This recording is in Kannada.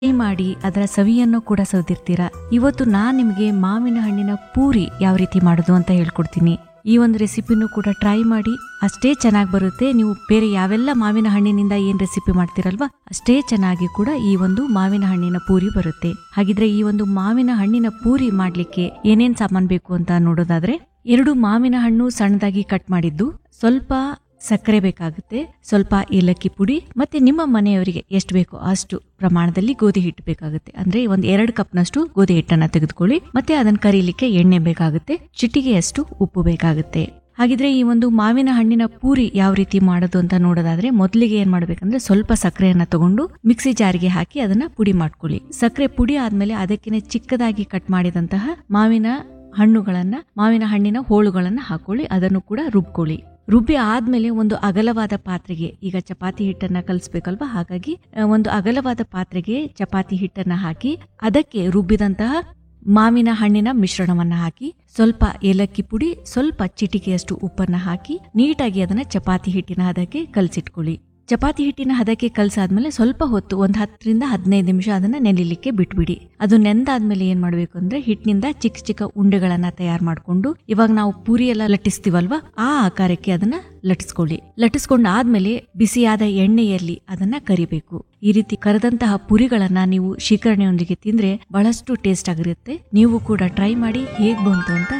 ಫ್ರೈ ಮಾಡಿ ಅದರ ಸವಿಯನ್ನು ಕೂಡ ಸವಿದಿರ್ತೀರಾ ಇವತ್ತು ನಾನ್ ನಿಮಗೆ ಮಾವಿನ ಹಣ್ಣಿನ ಪೂರಿ ಯಾವ ರೀತಿ ಮಾಡೋದು ಅಂತ ಹೇಳ್ಕೊಡ್ತೀನಿ ಈ ಒಂದು ರೆಸಿಪಿನೂ ಕೂಡ ಟ್ರೈ ಮಾಡಿ ಅಷ್ಟೇ ಚೆನ್ನಾಗಿ ಬರುತ್ತೆ ನೀವು ಬೇರೆ ಯಾವೆಲ್ಲ ಮಾವಿನ ಹಣ್ಣಿನಿಂದ ಏನ್ ರೆಸಿಪಿ ಮಾಡ್ತೀರಲ್ವಾ ಅಷ್ಟೇ ಚೆನ್ನಾಗಿ ಕೂಡ ಈ ಒಂದು ಮಾವಿನ ಹಣ್ಣಿನ ಪೂರಿ ಬರುತ್ತೆ ಹಾಗಿದ್ರೆ ಈ ಒಂದು ಮಾವಿನ ಹಣ್ಣಿನ ಪೂರಿ ಮಾಡ್ಲಿಕ್ಕೆ ಏನೇನ್ ಸಾಮಾನ್ ಬೇಕು ಅಂತ ನೋಡೋದಾದ್ರೆ ಎರಡು ಮಾವಿನ ಹಣ್ಣು ಸಣ್ಣದಾಗಿ ಕಟ್ ಮಾಡಿದ್ದು ಸ್ವಲ್ಪ ಸಕ್ಕರೆ ಬೇಕಾಗುತ್ತೆ ಸ್ವಲ್ಪ ಏಲಕ್ಕಿ ಪುಡಿ ಮತ್ತೆ ನಿಮ್ಮ ಮನೆಯವರಿಗೆ ಎಷ್ಟು ಬೇಕೋ ಅಷ್ಟು ಪ್ರಮಾಣದಲ್ಲಿ ಗೋಧಿ ಹಿಟ್ಟು ಬೇಕಾಗುತ್ತೆ ಅಂದ್ರೆ ಒಂದು ಎರಡು ಕಪ್ನಷ್ಟು ಗೋಧಿ ಹಿಟ್ಟನ್ನ ತೆಗೆದುಕೊಳ್ಳಿ ಮತ್ತೆ ಅದನ್ನ ಕರೀಲಿಕ್ಕೆ ಎಣ್ಣೆ ಬೇಕಾಗುತ್ತೆ ಚಿಟಿಗೆಯಷ್ಟು ಉಪ್ಪು ಬೇಕಾಗುತ್ತೆ ಹಾಗಿದ್ರೆ ಈ ಒಂದು ಮಾವಿನ ಹಣ್ಣಿನ ಪೂರಿ ಯಾವ ರೀತಿ ಮಾಡೋದು ಅಂತ ನೋಡೋದಾದ್ರೆ ಮೊದಲಿಗೆ ಏನ್ ಮಾಡ್ಬೇಕಂದ್ರೆ ಸ್ವಲ್ಪ ಸಕ್ಕರೆಯನ್ನ ತಗೊಂಡು ಮಿಕ್ಸಿ ಜಾರಿಗೆ ಹಾಕಿ ಅದನ್ನ ಪುಡಿ ಮಾಡ್ಕೊಳ್ಳಿ ಸಕ್ಕರೆ ಪುಡಿ ಆದ್ಮೇಲೆ ಅದಕ್ಕೆ ಚಿಕ್ಕದಾಗಿ ಕಟ್ ಮಾಡಿದಂತಹ ಮಾವಿನ ಹಣ್ಣುಗಳನ್ನ ಮಾವಿನ ಹಣ್ಣಿನ ಹೋಳುಗಳನ್ನ ಹಾಕೊಳ್ಳಿ ಅದನ್ನು ಕೂಡ ರುಬ್ಕೊಳ್ಳಿ ರುಬ್ಬಿ ಆದ್ಮೇಲೆ ಒಂದು ಅಗಲವಾದ ಪಾತ್ರೆಗೆ ಈಗ ಚಪಾತಿ ಹಿಟ್ಟನ್ನ ಕಲಿಸ್ಬೇಕಲ್ವಾ ಹಾಗಾಗಿ ಆ, ಒಂದು ಅಗಲವಾದ ಪಾತ್ರೆಗೆ ಚಪಾತಿ ಹಿಟ್ಟನ್ನ ಹಾಕಿ ಅದಕ್ಕೆ ರುಬ್ಬಿದಂತಹ ಮಾವಿನ ಹಣ್ಣಿನ ಮಿಶ್ರಣವನ್ನ ಹಾಕಿ ಸ್ವಲ್ಪ ಏಲಕ್ಕಿ ಪುಡಿ ಸ್ವಲ್ಪ ಚಿಟಿಕೆಯಷ್ಟು ಉಪ್ಪನ್ನ ಹಾಕಿ ನೀಟಾಗಿ ಅದನ್ನ ಚಪಾತಿ ಹಿಟ್ಟಿನ ಹದಕ್ಕೆ ಕಲಸಿಟ್ಕೊಳ್ಳಿ ಚಪಾತಿ ಹಿಟ್ಟಿನ ಹದಕ್ಕೆ ಕಲ್ಸಾದ್ಮೇಲೆ ಸ್ವಲ್ಪ ಹೊತ್ತು ಒಂದ್ ಹತ್ತರಿಂದ ಹದಿನೈದು ನಿಮಿಷ ಅದನ್ನ ನೆನಿಲಿಕ್ಕೆ ಬಿಟ್ಬಿಡಿ ಅದು ನೆಂದಾದ್ಮೇಲೆ ಏನ್ ಮಾಡ್ಬೇಕು ಅಂದ್ರೆ ಹಿಟ್ಟಿನಿಂದ ಚಿಕ್ಕ ಚಿಕ್ಕ ಉಂಡೆಗಳನ್ನ ತಯಾರು ಮಾಡ್ಕೊಂಡು ಇವಾಗ ನಾವು ಪೂರಿ ಎಲ್ಲ ಲಟ್ಟಿಸ್ತೀವಲ್ವಾ ಆ ಆಕಾರಕ್ಕೆ ಅದನ್ನ ಲಟ್ಟಿಸ್ಕೊಳ್ಳಿ ಲಟ್ಟಿಸ್ಕೊಂಡ್ ಆದ್ಮೇಲೆ ಬಿಸಿಯಾದ ಎಣ್ಣೆಯಲ್ಲಿ ಅದನ್ನ ಕರಿಬೇಕು ಈ ರೀತಿ ಕರೆದಂತಹ ಪುರಿಗಳನ್ನ ನೀವು ಶೀಕರಣೆಯೊಂದಿಗೆ ತಿಂದ್ರೆ ಬಹಳಷ್ಟು ಟೇಸ್ಟ್ ಆಗಿರುತ್ತೆ ನೀವು ಕೂಡ ಟ್ರೈ ಮಾಡಿ ಹೇಗ್ ಬಂತು ಅಂತ